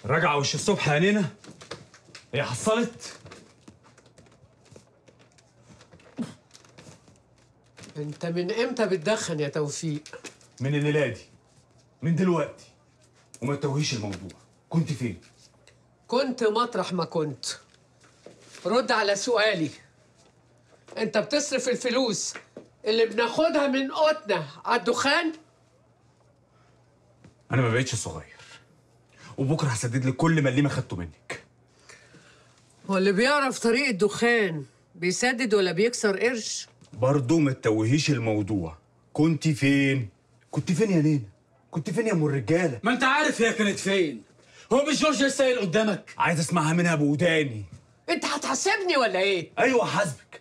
راجعة وش الصبح يا نينا هي حصلت انت من امتى بتدخن يا توفيق من الليلة دي من دلوقتي وما تتوهيش الموضوع كنت فين كنت مطرح ما كنت رد على سؤالي انت بتصرف الفلوس اللي بناخدها من قوتنا على الدخان انا ما بقتش صغير وبكره هسدد لك كل مليمه خدته منك واللي بيعرف طريق الدخان بيسدد ولا بيكسر قرش برضه ما تتوهيش الموضوع كنت فين كنت فين يا نينا كنت فين يا ام الرجاله ما انت عارف هي كانت فين هو مش جورج السائل قدامك عايز اسمعها منها بوداني انت هتحاسبني ولا ايه ايوه حاسبك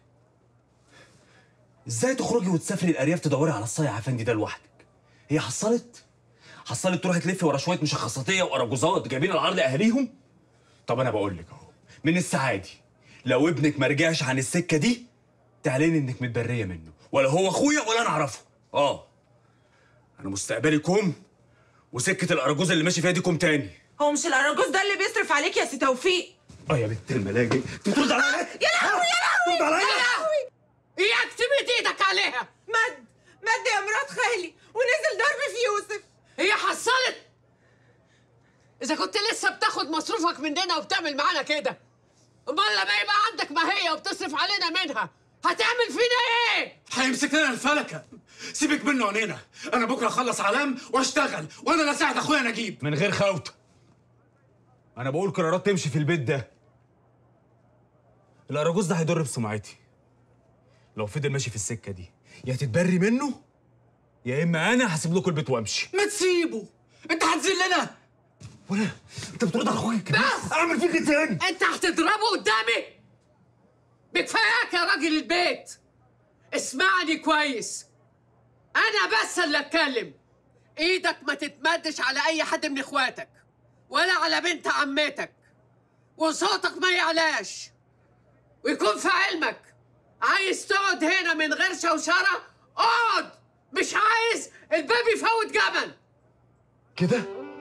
ازاي تخرجي وتسافري الارياف تدوري على الصايع افندي ده لوحدك هي حصلت حصلت تروحي تلفي ورا شويه مشخصاتيه واراجوزات جايبين العرض اهاليهم طب انا بقول لك اهو من السعادي لو ابنك ما رجعش عن السكه دي تعلني انك متبريه منه ولا هو اخويا ولا انا اعرفه اه انا مستقبلي كوم وسكه الاراجوز اللي ماشي فيها دي كوم تاني هو مش الاراجوز ده اللي بيصرف عليك يا سي توفيق اه يا بنت الملاجئ انت بترد عليا يا لهوي يا لهوي ترد عليا يا لهوي اياك تمد ايدك عليها مد مد يا مرات خالي ونزل ضرب في يوسف هي حصلت اذا كنت لسه بتاخد مصروفك مننا وبتعمل معانا كده امال لما يبقى عندك ما هي وبتصرف علينا منها هتعمل فينا ايه هيمسك لنا الفلكه سيبك منه عنينا انا بكره اخلص علام واشتغل وانا اللي اساعد اخويا نجيب من غير خوته انا بقول قرارات تمشي في البيت ده الاراجوز ده هيضر بسمعتي لو فضل ماشي في السكه دي يا تتبري منه يا اما انا هسيب لكم البيت وامشي ما تسيبه انت هتذلنا ولا انت بترد على اخوك الكبير بس. اعمل فيك إيه تاني انت هتضربه قدامي بكفاياك يا راجل البيت اسمعني كويس انا بس اللي اتكلم ايدك ما تتمدش على اي حد من اخواتك ولا على بنت عمتك وصوتك ما يعلاش ويكون في علمك عايز تقعد هنا من غير شوشره اقعد مش عايز الباب يفوت جبل كده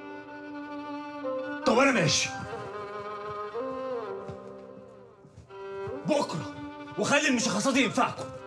طب انا ماشي بكره وخلي المشخصات ينفعكم